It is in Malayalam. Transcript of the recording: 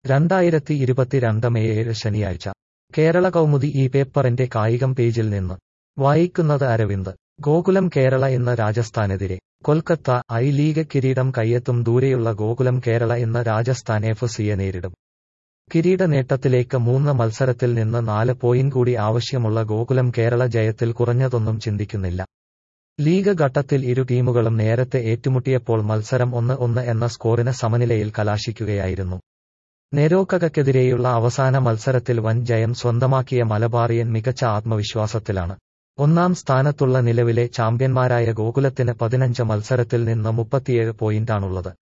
രണ്ടായിരത്തി ഇരുപത്തിരണ്ട് മെയ് ഏഴ് ശനിയാഴ്ച കേരള കൗമുദി ഈ പേപ്പറിന്റെ കായികം പേജിൽ നിന്ന് വായിക്കുന്നത് അരവിന്ദ് ഗോകുലം കേരള ഇന്ന് രാജസ്ഥാനെതിരെ കൊൽക്കത്ത ഐ ലീഗ് കിരീടം കയ്യെത്തും ദൂരെയുള്ള ഗോകുലം കേരള ഇന്ന് രാജസ്ഥാൻ എഫ് സിയെ നേരിടും കിരീട നേട്ടത്തിലേക്ക് മൂന്ന് മത്സരത്തിൽ നിന്ന് നാല് പോയിന്റ് കൂടി ആവശ്യമുള്ള ഗോകുലം കേരള ജയത്തിൽ കുറഞ്ഞതൊന്നും ചിന്തിക്കുന്നില്ല ലീഗ് ഘട്ടത്തിൽ ഇരു ടീമുകളും നേരത്തെ ഏറ്റുമുട്ടിയപ്പോൾ മത്സരം ഒന്ന് ഒന്ന് എന്ന സ്കോറിന് സമനിലയിൽ കലാശിക്കുകയായിരുന്നു നെരോക്കകക്കെതിരെയുള്ള അവസാന മത്സരത്തിൽ വൻ ജയം സ്വന്തമാക്കിയ മലബാറിയൻ മികച്ച ആത്മവിശ്വാസത്തിലാണ് ഒന്നാം സ്ഥാനത്തുള്ള നിലവിലെ ചാമ്പ്യന്മാരായ ഗോകുലത്തിന് പതിനഞ്ച് മത്സരത്തിൽ നിന്ന് മുപ്പത്തിയേഴ് പോയിന്റാണുള്ളത്